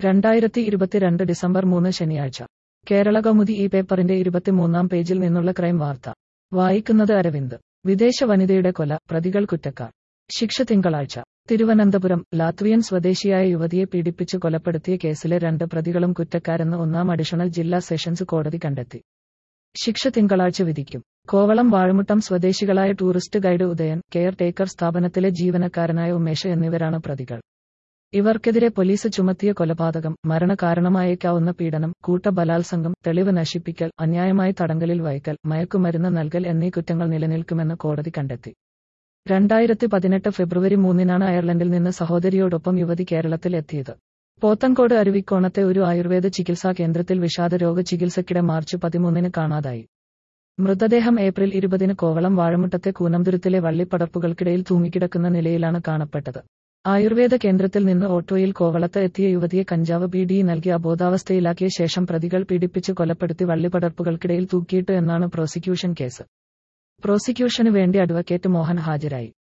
രണ്ടായിരത്തി ഇരുപത്തിരണ്ട് ഡിസംബർ മൂന്ന് ശനിയാഴ്ച കേരള കൗമുദി ഈ പേപ്പറിന്റെ ഇരുപത്തിമൂന്നാം പേജിൽ നിന്നുള്ള ക്രൈം വാർത്ത വായിക്കുന്നത് അരവിന്ദ് വിദേശ വനിതയുടെ കൊല പ്രതികൾ കുറ്റക്കാർ ശിക്ഷ തിങ്കളാഴ്ച തിരുവനന്തപുരം ലാത്വിയൻ സ്വദേശിയായ യുവതിയെ പീഡിപ്പിച്ച് കൊലപ്പെടുത്തിയ കേസിലെ രണ്ട് പ്രതികളും കുറ്റക്കാരെന്ന് ഒന്നാം അഡീഷണൽ ജില്ലാ സെഷൻസ് കോടതി കണ്ടെത്തി ശിക്ഷ തിങ്കളാഴ്ച വിധിക്കും കോവളം വാഴമുട്ടം സ്വദേശികളായ tourist guide Udayan caretaker സ്ഥാപനത്തിലെ ജീവനക്കാരനായ ഉമേഷ് എന്നിവരാണ് പ്രതികൾ ഇവർക്കെതിരെ പോലീസ് ചുമത്തിയ കൊലപാതകം മരണകാരണമായേക്കാവുന്ന പീഡനം കൂട്ടബലാത്സംഗം തെളിവ് നശിപ്പിക്കൽ അന്യായമായി തടങ്കലിൽ വയ്ക്കൽ മയക്കുമരുന്ന് നൽകൽ എന്നീ കുറ്റങ്ങൾ നിലനിൽക്കുമെന്ന് കോടതി കണ്ടെത്തി രണ്ടായിരത്തി പതിനെട്ട് ഫെബ്രുവരി മൂന്നിനാണ് അയർലൻഡിൽ നിന്ന് സഹോദരിയോടൊപ്പം യുവതി കേരളത്തിൽ എത്തിയത് പോത്തങ്കോട് അരുവിക്കോണത്തെ ഒരു ആയുർവേദ ചികിത്സാ കേന്ദ്രത്തിൽ വിഷാദരോഗ ചികിത്സയ്ക്കിടെ മാർച്ച് പതിമൂന്നിന് കാണാതായി മൃതദേഹം ഏപ്രിൽ ഇരുപതിന് കോവളം വാഴമുട്ടത്തെ കൂനംതുരുത്തിലെ വള്ളിപ്പടർപ്പുകൾക്കിടയിൽ തൂങ്ങിക്കിടക്കുന്ന നിലയിലാണ് കാണപ്പെട്ടത് ആയുർവേദ കേന്ദ്രത്തിൽ നിന്ന് ഓട്ടോയിൽ കോവളത്ത് എത്തിയ യുവതിയെ കഞ്ചാവ് ബീഡി നൽകി അബോധാവസ്ഥയിലാക്കിയ ശേഷം പ്രതികൾ പീഡിപ്പിച്ച് കൊലപ്പെടുത്തി വള്ളിപ്പടർപ്പുകൾക്കിടയിൽ തൂക്കിയിട്ടു എന്നാണ് പ്രോസിക്യൂഷൻ കേസ് പ്രോസിക്യൂഷന് വേണ്ടി അഡ്വക്കേറ്റ് മോഹൻ ഹാജരായി